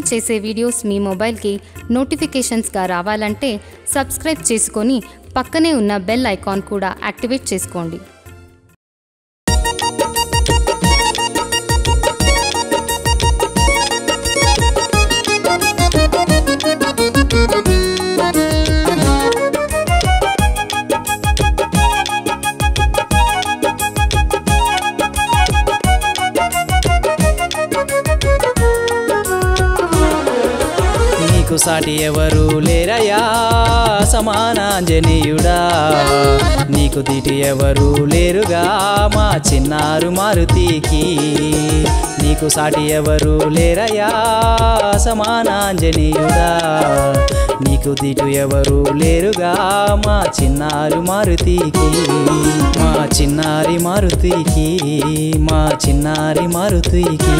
మేము చేసే వీడియోస్ మీ మొబైల్కి నోటిఫికేషన్స్గా రావాలంటే సబ్స్క్రైబ్ చేసుకొని పక్కనే ఉన్న బెల్ ఐకాన్ కూడా యాక్టివేట్ చేసుకోండి నీకు సాటి ఎవరు లేరయ్యా సమానాంజనేయుడా నీకు దిటి ఎవరు లేరుగా మా చిన్నారు మారుతికి నీకు సాటి ఎవరు లేరయ్యా సమానాంజనేయుడా నీకు దిటు ఎవరు లేరుగా మా చిన్నారు మారుతికి మా చిన్నారి మారుతికి మా చిన్నారి మారుతికి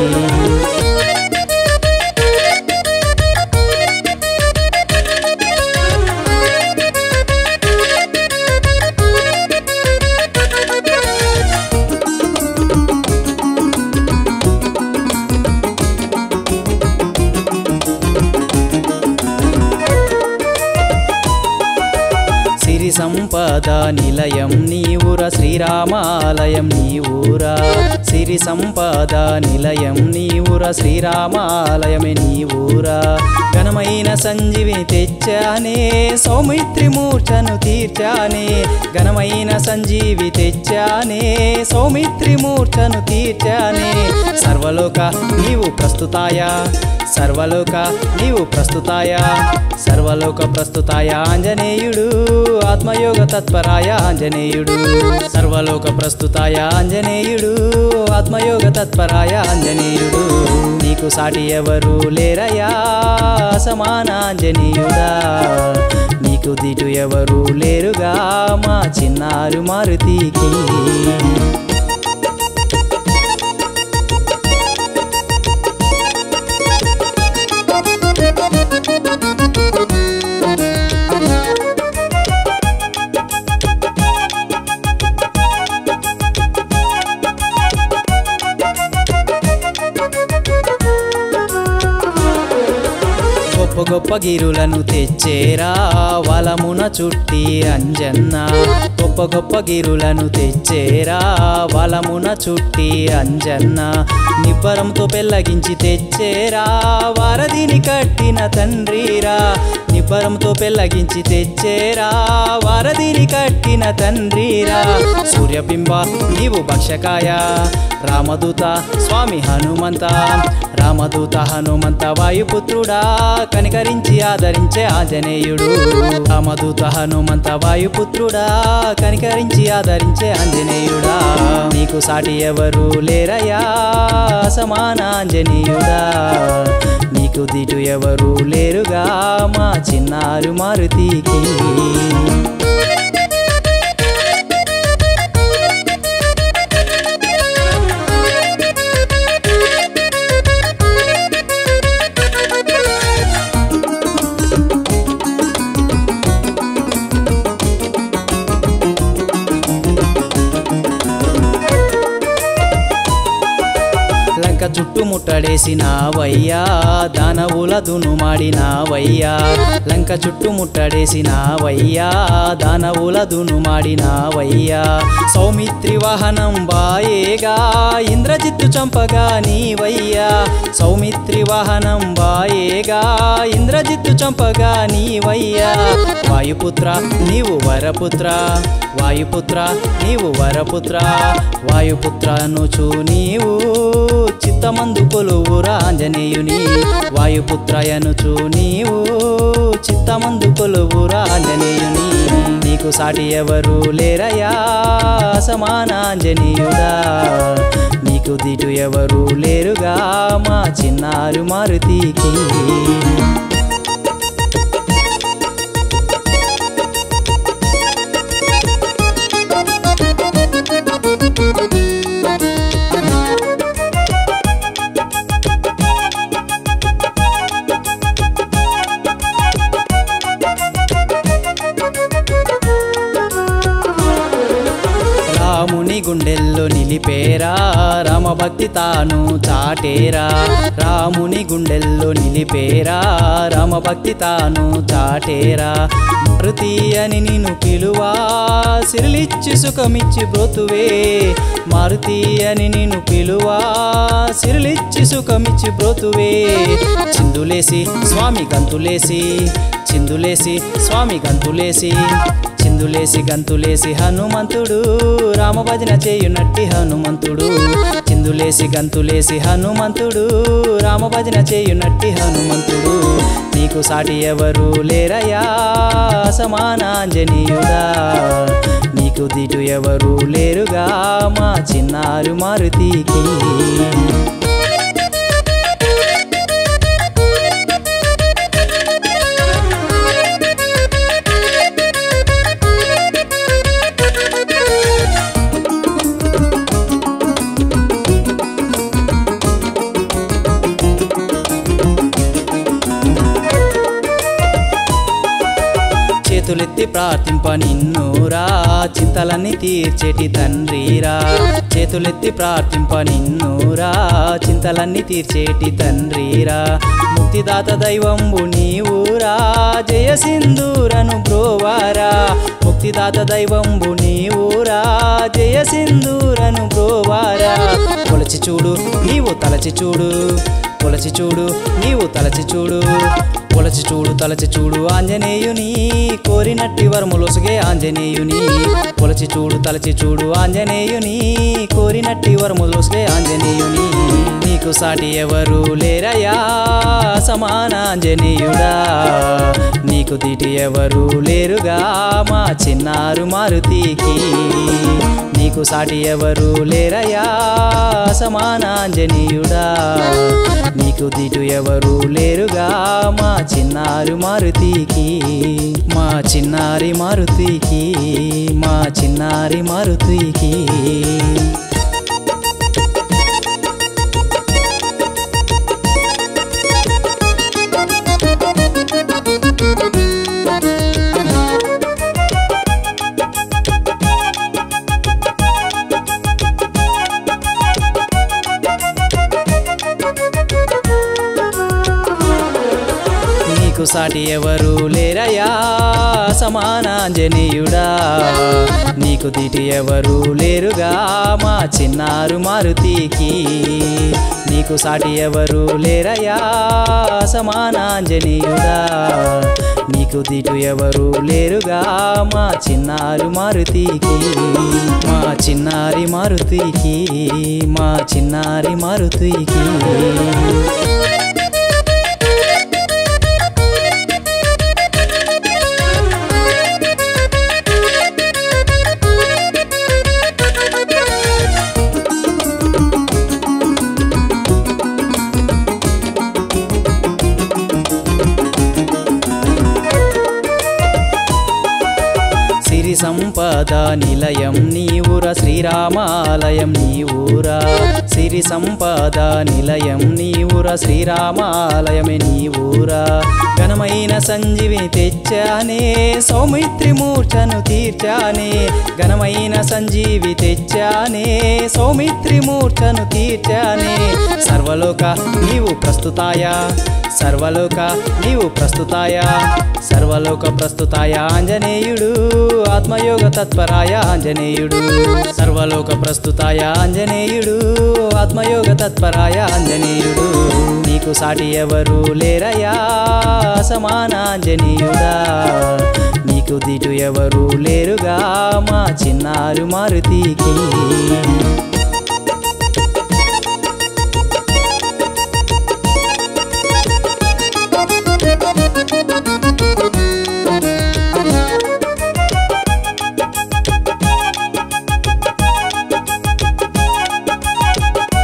సిరి సంపద నిలయం నీవుర శ్రీరామాలయం నీవురా సిరి సంపద నిలయం నీవుర శ్రీరామాలయమే నీవురా ఘనమైన సంజీవిని తెచ్చానే సౌమిత్రి మూర్ఛను తీర్చానే ఘనమైన సంజీవి తెచ్చానే సౌమిత్రి మూర్ఛను తీర్చానే సర్వలోక నీవు ప్రస్తుతాయ సర్వలోక నీవు ప్రస్తుతాయ సర్వలోక ప్రస్తుతాయ ఆంజనేయుడు ఆత్మయోగ తత్పరాయ ఆంజనేయుడు సర్వలోక ప్రస్తుతాయ ఆంజనేయుడు ఆత్మయోగ తత్పరాయ ఆంజనేయుడు నీకు సాటి ఎవరు లేరయ్యా సమానాంజనేయుడా నీకు దిటు ఎవరు లేరుగా మా చిన్నారు మారుతికి గొప్ప గొప్ప గిరులను తెచ్చేరా వలమున చుట్టి అంజన్న గొప్ప గొప్ప గిరులను తెచ్చేరా వలమున చుట్టి అంజన్న నిబ్బరంతో పెళ్ళగించి తెచ్చేరా వారధిని కట్టిన తండ్రిరా నిబ్బరంతో పెళ్ళగించి తెచ్చేరా వారధిని కట్టిన తండ్రిరా సూర్యబింబ నీవు భక్షకాయ రామదూత స్వామి హనుమంత రామదూత హనుమంత వాయుపుత్రుడా కనికరించి ఆదరించే ఆంజనేయుడు రామదూత హనుమంత వాయుపుత్రుడా కనికరించి ఆదరించే ఆంజనేయుడా నీకు సాటి ఎవరు లేరయ్యా సమానాంజనేయుడా నీకు దిటు ఎవరు లేరుగా మా చిన్నారు మారుతికి లంక చుట్టుముట్టడేసినావయ్యా దానవుల దునుమాడినావయ్యా లంక చుట్టుముట్టడేసినావయ్యా దానవుల దునుమాడినావయ్యా సౌమిత్రి వాహనం బాయేగా ఇంద్రజిత్తు చంపగా నీవయ్యా సౌమిత్రి వాహనం బాయేగా ఇంద్రజిత్తు చంపగా నీవయ్యా వాయుపుత్ర నీవు వరపుత్ర వాయుపుత్ర నీవు వరపుత్ర వాయుపుత్రనుచు నీవు చిత్తమందు కొలువురా ఆంజనేయుని వాయుపుత్రయనుచు నీవు చిత్తమందు కొలువురా ఆంజనేయుని నీకు సాటి ఎవరు లేరయ్యా సమానాంజనేయుడా నీకు దిటు ఎవరు లేరుగా మా చిన్నారు మారుతికి రాముని రాముని గుండెల్లో నిలిపేరా రామభక్తి తాను చాటేరా రాముని గుండెల్లో నిలిపేరా రామభక్తి తాను చాటేరా మారుతి అని నిన్ను పిలువా సిరిలిచ్చి సుఖమిచ్చి బ్రోతువే మారుతి అని నిన్ను పిలువా సిరిలిచ్చి సుఖమిచ్చి బ్రోతువే చిందులేసి స్వామి గంతులేసి చిందులేసి స్వామి గంతులేసి చిందులేసి గంతులేసి హనుమంతుడు రామభజన చేయునట్టి హనుమంతుడు చిందులేసి గంతులేసి హనుమంతుడు రామభజన చేయునట్టి హనుమంతుడు నీకు సాటి ఎవరు లేరయ్యా సమానాంజనీయుడా నీకు దిటు ఎవరు లేరుగా మా చిన్నారు మారుతికి చేతులెత్తి ప్రార్థింప నిన్నురా చింతలన్నీ తీర్చేటి తండ్రిరా చేతులెత్తి ప్రార్థింప నిన్నురా చింతలన్నీ తీర్చేటి తండ్రిరా ముక్తిదాత దైవంబు నీవురా జయ సింధూరను బ్రోవారా ముక్తిదాత దైవంబు నీవురా జయ సింధూరను బ్రోవారా కొలచి చూడు నీవు తలచి చూడు కొలచి చూడు నీవు తలచి చూడు కొలచి చూడు తలచి చూడు ఆంజనేయుని కోరినట్టి వరములొసుగే ఆంజనేయుని కొలచి చూడు తలచి చూడు ఆంజనేయుని కోరినట్టి వరములొసుగే ఆంజనేయుని నీకు సాటి ఎవరు లేరయ్యా సమానాంజనేయుడా నీకు దిటి ఎవరు లేరుగా మా చిన్నారు మారుతికి నీకు సాటి ఎవరు లేరయ్యా సమానాంజనేయుడా నీకు దిటు ఎవరు లేరుగా మా చిన్నారు మారుతికి మా చిన్నారి మారుతికి మా చిన్నారి మారుతికి నీకు సాటి ఎవరు లేరయ్యా సమానాంజనేయుడా నీకు దిటి ఎవరు లేరుగా మా చిన్నారు మారుతికి నీకు సాటి ఎవరు లేరయ్యా సమానాంజనేయుడా నీకు దిటు ఎవరు లేరుగా మా చిన్నారు మారుతికి మా చిన్నారి మారుతికి మా చిన్నారి మారుతికి సిరి సంపద నిలయం నీవుర శ్రీరామాలయం నీవురా సిరి సంపద నిలయం నీవుర శ్రీరామాలయమే నీవురా ఘనమైన సంజీవిని తెచ్చానే సౌమిత్రి మూర్ఛను తీర్చానే ఘనమైన సంజీవి తెచ్చానే సౌమిత్రి మూర్ఛను తీర్చానే సర్వలోక నీవు ప్రస్తుతాయా సర్వలోక నీవు ప్రస్తుతాయా సర్వలోక ప్రస్తుతాయ ఆంజనేయుడు ఆత్మయోగ తత్పరాయ ఆంజనేయుడు సర్వలోక ప్రస్తుతాయ ఆంజనేయుడు ఆత్మయోగ తత్పరాయ ఆంజనేయుడు నీకు సాటి ఎవరు లేరయ్యా సమానాంజనేయుడా నీకు దిటు ఎవరు లేరుగా మా చిన్నారు మారుతికి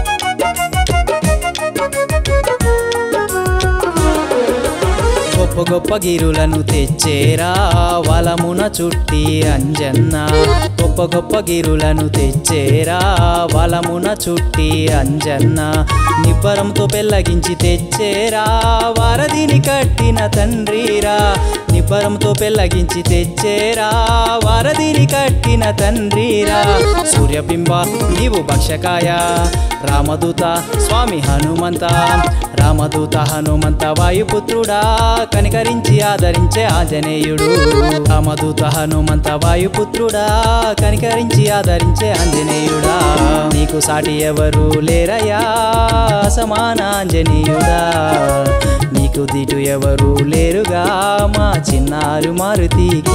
గొప్ప గొప్ప గిరులను తెచ్చేరా వలమున చుట్టి అంజన్న గొప్ప గొప్ప గిరులను తెచ్చేరా వలమున చుట్టి అంజన్న నిబ్బరంతో పెళ్ళగించి తెచ్చేరా వారధిని కట్టిన తండ్రిరా నిబ్బరంతో పెళ్ళగించి తెచ్చేరా వారధిని కట్టిన తండ్రిరా సూర్యబింబ నీవు భక్షకాయ రామదూత స్వామి హనుమంత రామదూత హనుమంత వాయుపుత్రుడా కనికరించి ఆదరించే ఆంజనేయుడు రామదూత హనుమంత వాయుపుత్రుడా కనికరించి ఆదరించే ఆంజనేయుడా నీకు సాటి ఎవరు లేరయ్యా సమాన ఆంజనేయుడా నీకు దిటు ఎవరు లేరుగా మా చిన్నారు మారుతికి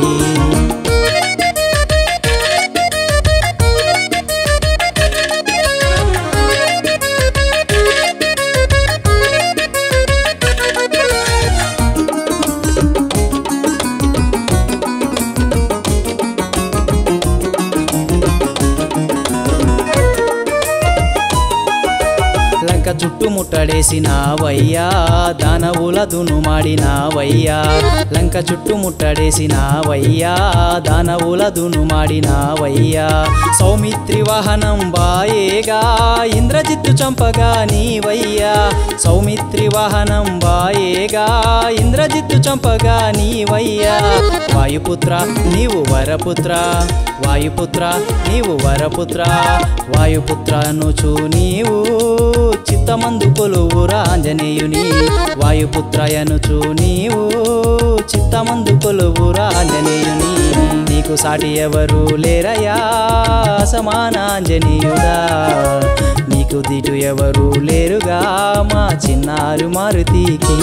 లంక చుట్టుముట్టడేసినావయ్యా దానవుల దునుమాడినావయ్యా లంక చుట్టుముట్టడేసినావయ్యా దానవుల దునుమాడినావయ్యా సౌమిత్రి వాహనం బాయేగా ఇంద్రజిత్తు చంపగా నీవయ్యా సౌమిత్రి వాహనం బాయేగా ఇంద్రజిత్తు చంపగా నీవయ్యా వాయుపుత్ర నీవు వరపుత్ర వాయుపుత్ర నీవు వరపుత్ర వాయుపుత్రను చూ నీవు చిత్తమందు కొలువురా ఆంజనేయుని వాయుపుత్రయనుచు నీవు చిత్తమందు కొలువురా ఆంజనేయుని నీకు సాటి ఎవరు లేరయ్యా సమాన ఆంజనేయుడా నీకు దిటు ఎవరు లేరుగా మా చిన్నారు మారుతికి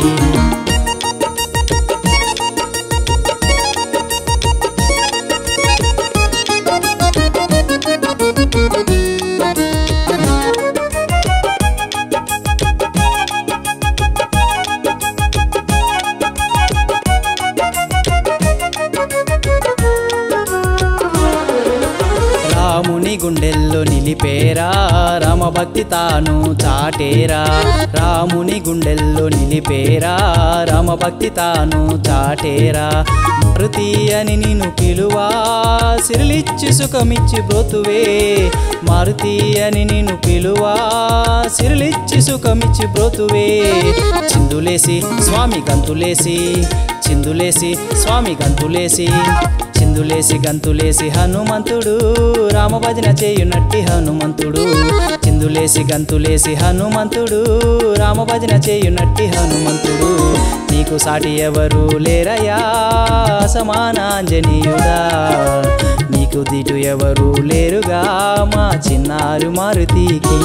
రాముని గుండెల్లో నిలిపేరా రామభక్తి తాను చాటేరా రాముని గుండెల్లో నిలిపేరా రామభక్తి తాను చాటేరా మారుతి అని నిన్ను పిలువా సిరిలిచ్చి సుఖమిచ్చి బ్రోతువే మారుతి అని నిన్ను పిలువా సిరిలిచ్చి సుఖమిచ్చి బ్రోతువే చిందులేసి స్వామి గంతులేసి చిందులేసి స్వామి గంతులేసి చిందులేసి గంతులేసి హనుమంతుడు రామభజన చేయునట్టి హనుమంతుడు చిందులేసి గంతులేసి హనుమంతుడు రామభజన చేయునట్టి హనుమంతుడు నీకు సాటి ఎవరు లేరయ్యా సమానాంజనీయుడా నీకు దిటు ఎవరు లేరుగా మా చిన్నారు మారుతికి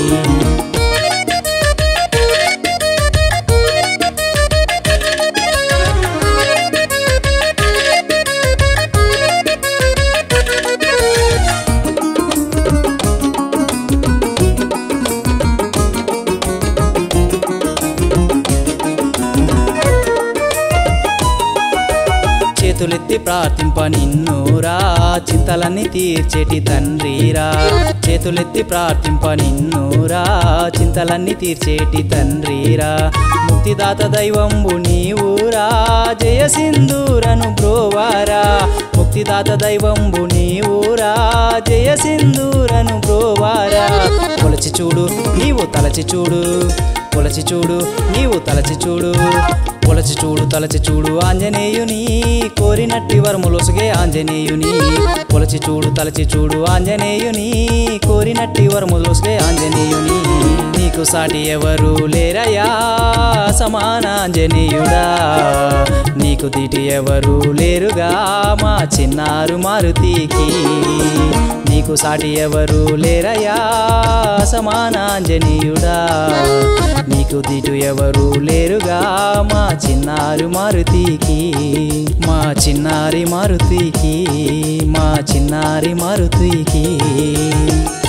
చేతులెత్తి ప్రార్థింప నిన్నురా చింతలన్నీ తీర్చేటి తండ్రిరా చేతులెత్తి ప్రార్థింప నిన్నురా చింతలన్నీ తీర్చేటి తండ్రిరా ముక్తిదాత దైవంబు నీవురా జయ సింధూరను బ్రోవారా ముక్తిదాత దైవంబు నీవురా జయ సింధూరను బ్రోవారా కొలచి చూడు నీవు తలచి చూడు కొలచి చూడు నీవు తలచి చూడు కొలచి చూడు తలచి చూడు ఆంజనేయుని కోరినట్టి వరములొసగే ఆంజనేయుని కొలచి చూడు తలచి చూడు ఆంజనేయుని కోరినట్టి వరములొసగే ఆంజనేయుని నీకు సాటి ఎవరు లేరయ్యా సమాన ఆంజనేయుడా నీకు దిటి ఎవరు లేరుగా మా చిన్నారు మారుతికి నీకు సాటి ఎవరు లేరయ్యా సమానాంజనీయుడా నీకు దిటు ఎవరు లేరుగా మా చిన్నారు మారుతికి మా చిన్నారి మారుతికి మా చిన్నారి మారుతికి